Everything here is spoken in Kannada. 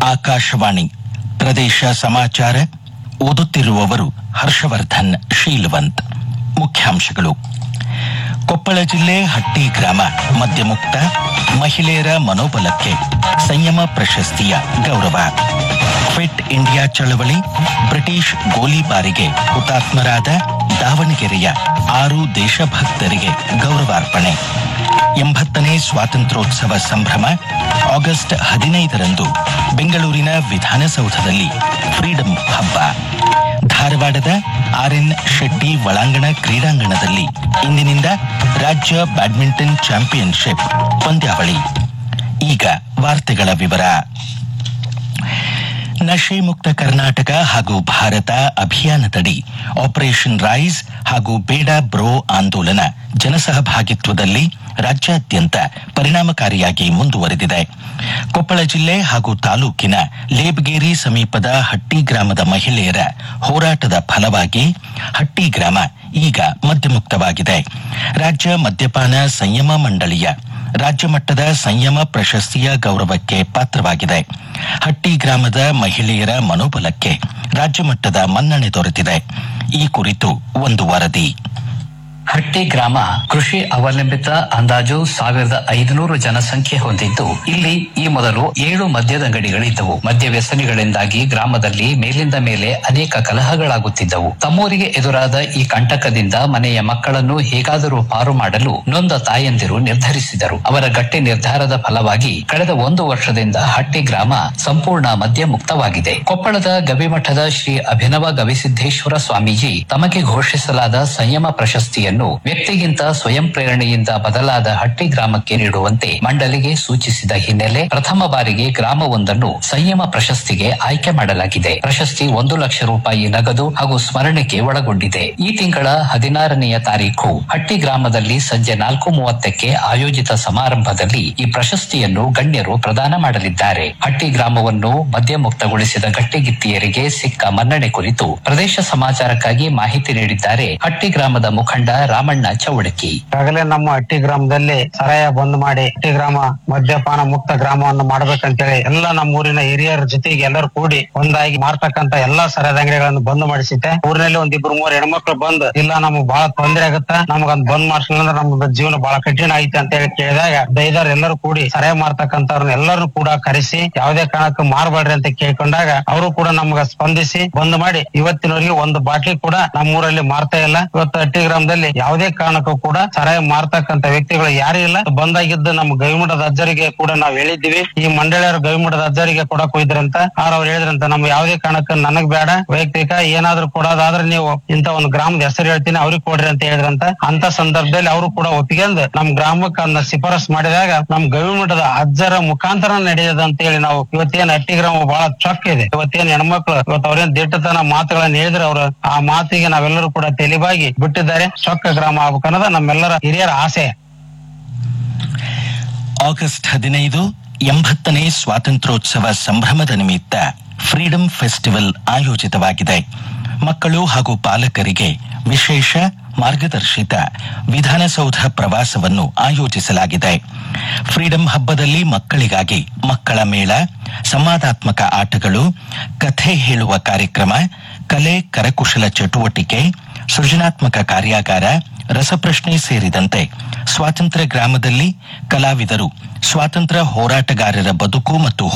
ಆಕಾಶವಾಣಿ ಪ್ರದೇಶ ಸಮಾಚಾರ ಓದುತ್ತಿರುವವರು ಹರ್ಷವರ್ಧನ್ ಶೀಲವಂತ್ ಮುಖ್ಯಾಂಶಗಳು ಕೊಪ್ಪಳ ಜಿಲ್ಲೆ ಹಟ್ಟಿ ಗ್ರಾಮ ಮದ್ಯಮುಕ್ತ ಮಹಿಳೆಯರ ಮನೋಬಲಕ್ಕೆ ಸಂಯಮ ಪ್ರಶಸ್ತಿಯ ಗೌರವ ಫಿಟ್ ಇಂಡಿಯಾ ಚಳವಳಿ ಬ್ರಿಟಿಷ್ ಗೋಲಿಬಾರಿಗೆ ಹುತಾತ್ಮರಾದ ದಾವಣಗೆರೆಯ ಆರು ದೇಶಭಕ್ತರಿಗೆ ಗೌರವಾರ್ಪಣೆ ಎಂಬತ್ತನೇ ಸ್ವಾತಂತ್ರ್ಯೋತ್ಸವ ಸಂಭ್ರಮ ಆಗಸ್ಟ್ ಹದಿನೈದರಂದು ಬೆಂಗಳೂರಿನ ವಿಧಾನಸೌಧದಲ್ಲಿ ಫ್ರೀಡಂ ಹಬ್ಬ ಧಾರವಾಡದ ಆರ್ಎನ್ ಶೆಟ್ಟಿ ಒಳಾಂಗಣ ಕ್ರೀಡಾಂಗಣದಲ್ಲಿ ಇಂದಿನಿಂದ ರಾಜ್ಯ ಬ್ಯಾಡ್ಮಿಂಟನ್ ಚಾಂಪಿಯನ್ಶಿಪ್ ಪಂದ್ಯಾವಳಿ ಈಗ ವಾರ್ತೆಗಳ ವಿವರ ನಶೆ ಮುಕ್ತ ಕರ್ನಾಟಕ ಹಾಗೂ ಭಾರತ ಅಭಿಯಾನದಡಿ ಆಪರೇಷನ್ ರೈಸ್ ಹಾಗೂ ಬೇಡ ಬ್ರೋ ಆಂದೋಲನ ಜನಸಹಭಾಗಿತ್ವದಲ್ಲಿ ರಾಜ್ಯಾದ್ಯಂತ ಪರಿಣಾಮಕಾರಿಯಾಗಿ ಮುಂದುವರೆದಿದೆ ಕೊಪ್ಪಳ ಜಿಲ್ಲೆ ಹಾಗೂ ತಾಲೂಕಿನ ಲೇಬ್ಗೇರಿ ಸಮೀಪದ ಹಟ್ಟಿ ಗ್ರಾಮದ ಮಹಿಳೆಯರ ಹೋರಾಟದ ಫಲವಾಗಿ ಹಟ್ಟಿ ಗ್ರಾಮ ಈಗ ಮದ್ಯಮುಕ್ತವಾಗಿದೆ ರಾಜ್ಯ ಮದ್ಯಪಾನ ಸಂಯಮ ಮಂಡಳಿಯ ರಾಜ್ಯ ಮಟ್ಟದ ಸಂಯಮ ಪ್ರಶಸ್ತಿಯ ಗೌರವಕ್ಕೆ ಪಾತ್ರವಾಗಿದೆ ಹಟ್ಟಿ ಗ್ರಾಮದ ಮಹಿಳೆಯರ ಮನೋಬಲಕ್ಕೆ ರಾಜ್ಯ ಮಟ್ಟದ ಮನ್ನಣೆ ದೊರೆತಿದೆ ಈ ಕುರಿತು ಒಂದು ವರದಿ ಹಟ್ಟಿ ಗ್ರಾಮ ಕೃಷಿ ಅವಲಂಬಿತ ಅಂದಾಜು ಸಾವಿರದ ಐದುನೂರು ಜನಸಂಖ್ಯೆ ಹೊಂದಿದ್ದು ಇಲ್ಲಿ ಈ ಮೊದಲು ಏಳು ಮದ್ಯದಂಗಡಿಗಳಿದ್ದವು ಮದ್ಯ ವ್ಯಸನಿಗಳಿಂದಾಗಿ ಗ್ರಾಮದಲ್ಲಿ ಮೇಲಿಂದ ಮೇಲೆ ಅನೇಕ ಕಲಹಗಳಾಗುತ್ತಿದ್ದವು ತಮ್ಮೂರಿಗೆ ಎದುರಾದ ಈ ಕಂಟಕದಿಂದ ಮನೆಯ ಮಕ್ಕಳನ್ನು ಹೇಗಾದರೂ ಪಾರು ಮಾಡಲು ನೊಂದ ತಾಯಂದಿರು ನಿರ್ಧರಿಸಿದರು ಅವರ ಗಟ್ಟಿ ನಿರ್ಧಾರದ ಫಲವಾಗಿ ಕಳೆದ ಒಂದು ವರ್ಷದಿಂದ ಹಟ್ಟಿ ಗ್ರಾಮ ಸಂಪೂರ್ಣ ಮದ್ಯ ಮುಕ್ತವಾಗಿದೆ ಕೊಪ್ಪಳದ ಗವಿಮಠದ ಶ್ರೀ ಅಭಿನವ ಗವಿಸಿದ್ದೇಶ್ವರ ಸ್ವಾಮೀಜಿ ತಮಗೆ ಘೋಷಿಸಲಾದ ಸಂಯಮ ಪ್ರಶಸ್ತಿಯನ್ನು ವ್ಯಕ್ತಿಗಿಂತ ಸ್ವಯಂ ಪ್ರೇರಣೆಯಿಂದ ಬದಲಾದ ಹಟ್ಟಿ ಗ್ರಾಮಕ್ಕೆ ನೀಡುವಂತೆ ಮಂಡಳಿಗೆ ಸೂಚಿಸಿದ ಹಿನ್ನೆಲೆ ಪ್ರಥಮ ಬಾರಿಗೆ ಗ್ರಾಮವೊಂದನ್ನು ಸಂಯಮ ಪ್ರಶಸ್ತಿಗೆ ಆಯ್ಕೆ ಮಾಡಲಾಗಿದೆ ಪ್ರಶಸ್ತಿ ಒಂದು ಲಕ್ಷ ರೂಪಾಯಿ ನಗದು ಹಾಗೂ ಸ್ಮರಣೆಗೆ ಒಳಗೊಂಡಿದೆ ಈ ತಿಂಗಳ ಹದಿನಾರನೆಯ ತಾರೀಖು ಹಟ್ಟಿ ಗ್ರಾಮದಲ್ಲಿ ಸಂಜೆ ನಾಲ್ಕು ಮೂವತ್ತಕ್ಕೆ ಆಯೋಜಿತ ಸಮಾರಂಭದಲ್ಲಿ ಈ ಪ್ರಶಸ್ತಿಯನ್ನು ಗಣ್ಯರು ಪ್ರದಾನ ಮಾಡಲಿದ್ದಾರೆ ಹಟ್ಟಿ ಗ್ರಾಮವನ್ನು ಮದ್ಯಮುಕ್ತಗೊಳಿಸಿದ ಗಟ್ಟಿಗಿತ್ತಿಯರಿಗೆ ಸಿಕ್ಕ ಮನ್ನಣೆ ಕುರಿತು ಪ್ರದೇಶ ಸಮಾಚಾರಕ್ಕಾಗಿ ಮಾಹಿತಿ ನೀಡಿದ್ದಾರೆ ಹಟ್ಟಿ ಗ್ರಾಮದ ಮುಖಂಡ ರಾಮಣ್ಣ ಚೌಡಕಿ ಈಗಾಗಲೇ ನಮ್ಮ ಹಟ್ಟಿ ಗ್ರಾಮದಲ್ಲಿ ಸರಾಯ ಬಂದ್ ಮಾಡಿ ಹಟ್ಟಿ ಗ್ರಾಮ ಮದ್ಯಪಾನ ಮುಕ್ತ ಗ್ರಾಮವನ್ನು ಮಾಡ್ಬೇಕಂತೇಳಿ ಎಲ್ಲ ನಮ್ಮ ಊರಿನ ಹಿರಿಯರ ಜೊತೆಗೆ ಎಲ್ಲರೂ ಕೂಡಿ ಒಂದಾಗಿ ಮಾರ್ತಕ್ಕಂತ ಎಲ್ಲಾ ಸರಾಯದ ಅಂಗಡಿಗಳನ್ನು ಬಂದ್ ಮಾಡಿಸಿದ್ದೆ ಊರಿನಲ್ಲಿ ಒಂದ್ ಇಬ್ರು ಮೂರು ಹೆಣ್ಮಕ್ಳು ಬಂದ್ ಇಲ್ಲ ನಮ್ಗ್ ಬಹಳ ತೊಂದರೆ ಆಗತ್ತ ನಮಗ್ ಬಂದ್ ಮಾಡ್ಸಲಿಲ್ಲ ಅಂದ್ರೆ ನಮ್ದು ಜೀವನ ಬಹಳ ಕಠಿಣ ಐತೆ ಅಂತ ಹೇಳಿ ಕೇಳಿದಾಗ ದೈದಾರ್ ಎಲ್ಲರೂ ಕೂಡಿ ಸರಾಯ ಮಾರ್ತಕ್ಕಂಥವ್ರನ್ನ ಎಲ್ಲರೂ ಕೂಡ ಕರೆಸಿ ಯಾವುದೇ ಕಾರಣಕ್ಕೂ ಮಾರಬೇಡ್ರಿ ಅಂತ ಕೇಳ್ಕೊಂಡಾಗ ಅವರು ಕೂಡ ನಮ್ಗ ಸ್ಪಂದಿಸಿ ಬಂದ್ ಮಾಡಿ ಇವತ್ತಿನವರೆಗೆ ಒಂದು ಬಾಟ್ಲಿ ಕೂಡ ನಮ್ಮೂರಲ್ಲಿ ಮಾರ್ತಾ ಇಲ್ಲ ಇವತ್ತು ಹಟ್ಟಿ ಗ್ರಾಮದಲ್ಲಿ ಯಾವುದೇ ಕಾರಣಕ್ಕೂ ಕೂಡ ಸರಾಯ ಮಾರ್ತಕ್ಕಂತ ವ್ಯಕ್ತಿಗಳು ಯಾರು ಇಲ್ಲ ಬಂದಾಗಿದ್ದು ನಮ್ಮ ಗವಿಮಠದ ಅಜ್ಜರಿಗೆ ಕೂಡ ನಾವ್ ಹೇಳಿದ್ದೀವಿ ಈ ಮಂಡಳಿಯವರು ಗವಿಮಠದ ಅಜ್ಜರಿಗೆ ಕೊಡಕ್ ಹೋಯ್ದ್ರಂತ ಆರ್ ಅವ್ರು ಹೇಳಿದ್ರಂತ ನಮ್ ಯಾವುದೇ ಕಾರಣಕ್ಕೂ ನನಗ್ ಬೇಡ ವೈಯಕ್ತಿಕ ಏನಾದ್ರೂ ಕೊಡೋದಾದ್ರೆ ನೀವು ಇಂತ ಒಂದು ಗ್ರಾಮದ ಹೆಸರು ಹೇಳ್ತೀನಿ ಅವ್ರಿಗೆ ಕೊಡ್ರಿ ಅಂತ ಹೇಳಿದ್ರಂತ ಅಂತ ಸಂದರ್ಭದಲ್ಲಿ ಅವರು ಕೂಡ ಒಪ್ಪಿಗೆಂದು ನಮ್ ಗ್ರಾಮಕ್ಕೆ ಅದನ್ನ ಶಿಫಾರಸ್ ಮಾಡಿದಾಗ ನಮ್ ಗವಿಮಠದ ಅಜ್ಜರ ಮುಖಾಂತರ ನಡೆಯದ ಅಂತ ಹೇಳಿ ನಾವು ಇವತ್ತೇನ್ ಹಟ್ಟಿ ಗ್ರಾಮ ಬಹಳ ಚೊಕ್ಕ ಇದೆ ಇವತ್ತೇನ್ ಹೆಣ್ಮಕ್ಳು ಇವತ್ತು ಅವ್ರೇನ್ ದಿಟ್ಟತನ ಮಾತುಗಳನ್ನ ಹೇಳಿದ್ರೆ ಅವರು ಆ ಮಾತಿಗೆ ನಾವೆಲ್ಲರೂ ಕೂಡ ತೆಲಿಬಾಗಿ ಬಿಟ್ಟಿದ್ದಾರೆ ಚೊಕ್ಕ ಗ್ರಾಮ ಆಗ್ಬೇಕನ್ನೋದು ನಮ್ಮೆಲ್ಲರ ಹಿರಿಯರ ಆಸೆ ಆಗಸ್ಟ್ ಹದಿನೈದು ಎಂಬತ್ತನೇ ಸ್ವಾತಂತ್ರ್ಯೋತ್ಸವ ಸಂಭ್ರಮದ ನಿಮಿತ್ತ ಫ್ರೀಡಂ ಫೆಸ್ಟಿವಲ್ ಆಯೋಜಿತವಾಗಿದೆ ಮಕ್ಕಳು ಹಾಗೂ ಪಾಲಕರಿಗೆ ವಿಶೇಷ ಮಾರ್ಗದರ್ಶಿತ ವಿಧಾನಸೌಧ ಪ್ರವಾಸವನ್ನು ಆಯೋಜಿಸಲಾಗಿದೆ ಫ್ರೀಡಂ ಹಬ್ಬದಲ್ಲಿ ಮಕ್ಕಳಿಗಾಗಿ ಮಕ್ಕಳ ಮೇಳ ಸಂವಾದಾತ್ಮಕ ಆಟಗಳು ಕಥೆ ಹೇಳುವ ಕಾರ್ಯಕ್ರಮ ಕಲೆ ಕರಕುಶಲ ಚಟುವಟಿಕೆ ಸೃಜನಾತ್ಮಕ ಕಾರ್ಯಾಗಾರ ರಸಪ್ರಶ್ನೆ ಸೇರಿದಂತೆ ಸ್ವಾತಂತ್ರ್ಯ ಗ್ರಾಮದಲ್ಲಿ ಕಲಾವಿದರು ಸ್ವಾತಂತ್ರ್ಯ ಹೋರಾಟಗಾರರ ಬದುಕು ಮತ್ತು